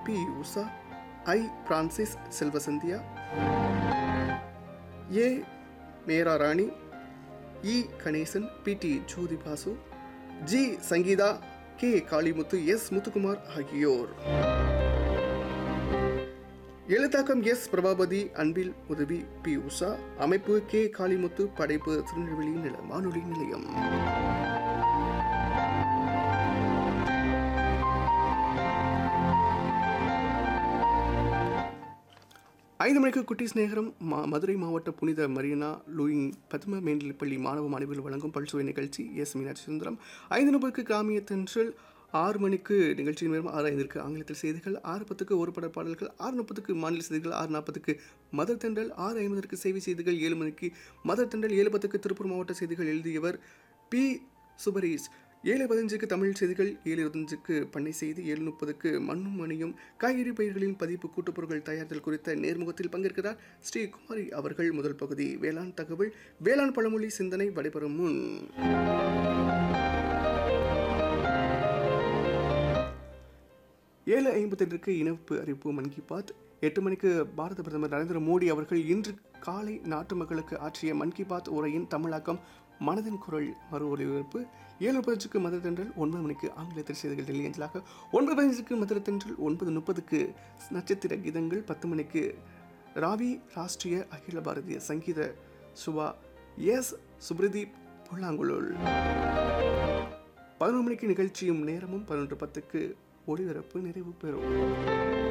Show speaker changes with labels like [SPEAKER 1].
[SPEAKER 1] B Usha I Francis Selvasandhya A Meera Rani E Ganesan P T Jothi Basu G Sangeetha K Kalimuthu S Muthukumar ஆகியோர் எழுத்தாக்கம் S பிரபாபதி அன்பில் உதவி B Usha அமைப்பு கே காளிமுத்து படைப்பு திருநெல்வேலி நில வானொலி நிலையம் ஐந்து மணிக்கு குட்டீஸ் நேகரம் மா மதுரை மாவட்ட புனித மரியனா லூயிங் பத்ம மேல்நிலைப்பள்ளி மாணவ மாணவிகள் வழங்கும் பல்சுவை நிகழ்ச்சி எஸ் மீனாட்சி சுந்தரம் ஐந்து முப்பதுக்கு கிராமிய தென்றல் ஆறு மணிக்கு நிகழ்ச்சியின் நேரம் ஆறு ஐந்திற்கு ஆங்கிலத்தில் செய்திகள் ஆறு பத்துக்கு ஒரு பட பாடல்கள் ஆறு முப்பதுக்கு மாநில செய்திகள் ஆறு நாற்பதுக்கு மதர் தென்றல் ஆறு ஐம்பதற்கு செய்தி செய்திகள் ஏழு மணிக்கு மதர் தென்றல் ஏழு பத்துக்கு திருப்பூர் மாவட்ட செய்திகள் எழுதியவர் பி சுபரீஸ் ஏழு பதினஞ்சுக்கு தமிழ் செய்திகள் ஏழு இருபத்தஞ்சுக்கு பண்ணை செய்தி ஏழு முப்பதுக்கு மண்ணும் மணியும் காய்கறி பயிர்களின் பதிப்பு கூட்டுப்பொருட்கள் தயாரித்தல் குறித்த நேர்முகத்தில் பங்கேற்கிறார் ஸ்ரீ குமாரி அவர்கள் முதல் பகுதி வேளாண் தகவல் வேளாண் பழமொழி சிந்தனை வழிபெறும் முன் ஏழு ஐம்பத்தெட்டுக்கு இணைப்பு அறிவிப்பு மன் கி பாத் எட்டு மணிக்கு பாரத பிரதமர் நரேந்திர மோடி அவர்கள் இன்று காலை நாட்டு மக்களுக்கு ஆற்றிய மன் கி பாத் உரையின் தமிழாக்கம் மனதின் குரல் மறு ஒலிபரப்பு ஏழு பதினஞ்சுக்கு மதுரை தென்றல் ஒன்பது மணிக்கு ஆங்கிலத்தில் செய்திகள் டெல்லி அஞ்சலாக ஒன்பது பதினஞ்சுக்கு மதுரை தென்றல் ஒன்பது முப்பதுக்கு நட்சத்திர கீதங்கள் பத்து மணிக்கு ராவி ராஷ்டிரிய அகில பாரதிய சங்கீத சுபா எஸ் சுப்ரதீப் புல்லாங்குழல் பதினொரு மணிக்கு நிகழ்ச்சியும் நேரமும் பதினொன்று பத்துக்கு ஒளிபரப்பு நிறைவு பெறும்